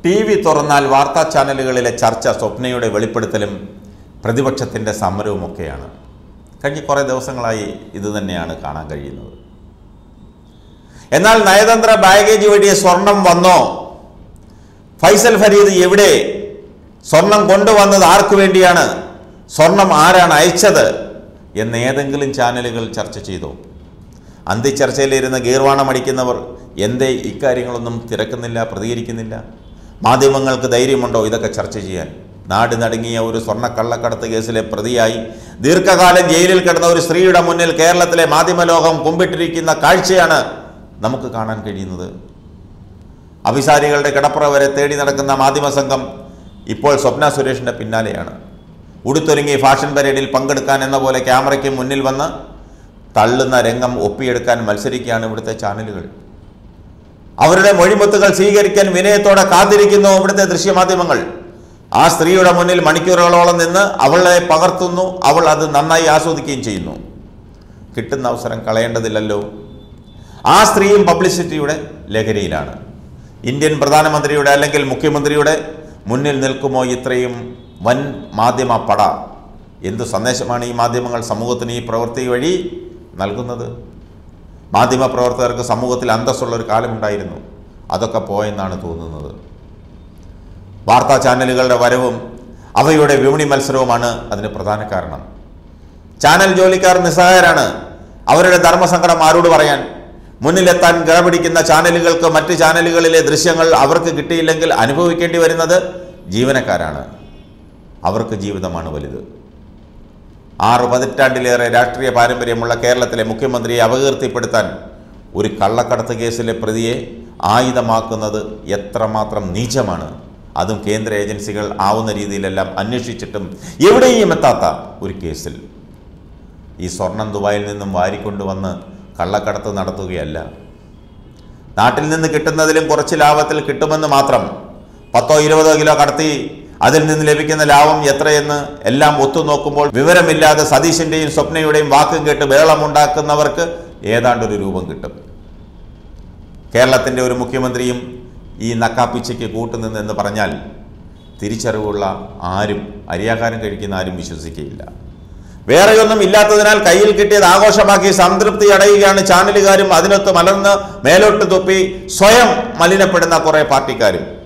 T V തുറന്നാൽ വാർത്താ ചാനലുകളിലെ ചർച്ച സ്വപ്നയുടെ വെളിപ്പെടുത്തലും പ്രതിപക്ഷത്തിൻ്റെ സമരവുമൊക്കെയാണ് കഴിഞ്ഞ കുറേ ദിവസങ്ങളായി ഇത് തന്നെയാണ് കാണാൻ കഴിയുന്നത് എന്നാൽ നയതന്ത്ര ബാഗേജ് വഴി സ്വർണം വന്നോ ഫൈസൽ ഫരീദ് എവിടെ സ്വർണം കൊണ്ടുവന്നത് ആർക്കു വേണ്ടിയാണ് സ്വർണം ആരാണ് അയച്ചത് എന്ന് ഏതെങ്കിലും ചാനലുകൾ ചർച്ച ചെയ്തോ അന്തിച്ചർച്ചയിലിരുന്ന് ഗീർവാണം അടിക്കുന്നവർ എന്തേ ഇക്കാര്യങ്ങളൊന്നും തിരക്കുന്നില്ല പ്രതികരിക്കുന്നില്ല മാധ്യമങ്ങൾക്ക് ധൈര്യമുണ്ടോ ഇതൊക്കെ ചർച്ച ചെയ്യാൻ നാട് നടുങ്ങിയ ഒരു സ്വർണ്ണ കള്ളക്കടത്ത് കേസിലെ പ്രതിയായി ദീർഘകാലം ജയിലിൽ കിടന്ന ഒരു സ്ത്രീയുടെ മുന്നിൽ കേരളത്തിലെ മാധ്യമലോകം കുമ്പിട്ടിരിക്കുന്ന കാഴ്ചയാണ് നമുക്ക് കാണാൻ കഴിയുന്നത് അഭിസാരികളുടെ കിടപ്പുറ വരെ തേടി നടക്കുന്ന മാധ്യമ സംഘം ഇപ്പോൾ സ്വപ്ന സുരേഷിൻ്റെ പിന്നാലെയാണ് ഉടുത്തൊരുങ്ങി ഫാഷൻ പരേഡിൽ പങ്കെടുക്കാൻ എന്ന പോലെ ക്യാമറയ്ക്ക് മുന്നിൽ വന്ന് തള്ളുന്ന രംഗം ഒപ്പിയെടുക്കാൻ മത്സരിക്കുകയാണ് ഇവിടുത്തെ ചാനലുകൾ അവരുടെ മൊഴിമുത്തുകൾ സ്വീകരിക്കാൻ വിനയത്തോടെ കാത്തിരിക്കുന്നു ഇവിടുത്തെ ദൃശ്യമാധ്യമങ്ങൾ ആ സ്ത്രീയുടെ മുന്നിൽ മണിക്കൂറുകളോളം നിന്ന് അവളെ പകർത്തുന്നു അവൾ അത് നന്നായി ആസ്വദിക്കുകയും ചെയ്യുന്നു കിട്ടുന്ന അവസരം കളയേണ്ടതില്ലല്ലോ ആ സ്ത്രീയും പബ്ലിസിറ്റിയുടെ ലഹരിയിലാണ് ഇന്ത്യൻ പ്രധാനമന്ത്രിയുടെ അല്ലെങ്കിൽ മുഖ്യമന്ത്രിയുടെ മുന്നിൽ നിൽക്കുമോ ഇത്രയും വൻ മാധ്യമ പട എന്തു സന്ദേശമാണ് ഈ മാധ്യമങ്ങൾ സമൂഹത്തിന് ഈ പ്രവൃത്തി വഴി നൽകുന്നത് മാധ്യമ പ്രവർത്തകർക്ക് സമൂഹത്തിൽ അന്തസ്സുള്ള ഒരു കാലമുണ്ടായിരുന്നു അതൊക്കെ പോയെന്നാണ് തോന്നുന്നത് വാർത്താ ചാനലുകളുടെ വരവും അവയുടെ വിപണി മത്സരവുമാണ് അതിന് പ്രധാന കാരണം ചാനൽ ജോലിക്കാർ നിസ്സഹായരാണ് അവരുടെ ധർമ്മസങ്കടം ആരോട് പറയാൻ മുന്നിലെത്താൻ കിടപിടിക്കുന്ന ചാനലുകൾക്ക് മറ്റ് ചാനലുകളിലെ ദൃശ്യങ്ങൾ അവർക്ക് കിട്ടിയില്ലെങ്കിൽ അനുഭവിക്കേണ്ടി വരുന്നത് ജീവനക്കാരാണ് അവർക്ക് ജീവിതമാണ് വലുത് ആറ് പതിറ്റാണ്ടിലേറെ രാഷ്ട്രീയ പാരമ്പര്യമുള്ള കേരളത്തിലെ മുഖ്യമന്ത്രിയെ അപകീർത്തിപ്പെടുത്താൻ ഒരു കള്ളക്കടത്ത് കേസിലെ പ്രതിയെ ആയുധമാക്കുന്നത് എത്രമാത്രം നീചമാണ് അതും കേന്ദ്ര ഏജൻസികൾ ആവുന്ന രീതിയിലെല്ലാം അന്വേഷിച്ചിട്ടും എവിടെയും എത്താത്ത ഒരു കേസിൽ ഈ സ്വർണം ദുബായിൽ നിന്നും വാരിക്കൊണ്ടുവന്ന് കള്ളക്കടത്ത് നടത്തുകയല്ല നാട്ടിൽ നിന്ന് കിട്ടുന്നതിലും കുറച്ച് ലാഭത്തിൽ കിട്ടുമെന്ന് മാത്രം പത്തോ ഇരുപതോ കിലോ കടത്തി അതിൽ നിന്ന് ലഭിക്കുന്ന ലാഭം എത്രയെന്ന് എല്ലാം ഒത്തുനോക്കുമ്പോൾ വിവരമില്ലാതെ സതീശിൻ്റെയും സ്വപ്നയുടെയും വാക്കും കേട്ട് ബേളമുണ്ടാക്കുന്നവർക്ക് ഏതാണ്ടൊരു രൂപം കിട്ടും കേരളത്തിൻ്റെ ഒരു മുഖ്യമന്ത്രിയും ഈ നക്കാപ്പിച്ചയ്ക്ക് കൂട്ടുനിന്ന് എന്ന് പറഞ്ഞാൽ തിരിച്ചറിവുള്ള ആരും അരിയാഹാരം കഴിക്കുന്ന ആരും വിശ്വസിക്കുകയില്ല വേറെയൊന്നും ഇല്ലാത്തതിനാൽ കയ്യിൽ കിട്ടിയത് ആഘോഷമാക്കി സംതൃപ്തി അടയുകയാണ് ചാനലുകാരും അതിനൊത്ത് മലർന്ന് മേലോട്ട് തൊപ്പി സ്വയം മലിനപ്പെടുന്ന കുറേ പാർട്ടിക്കാരും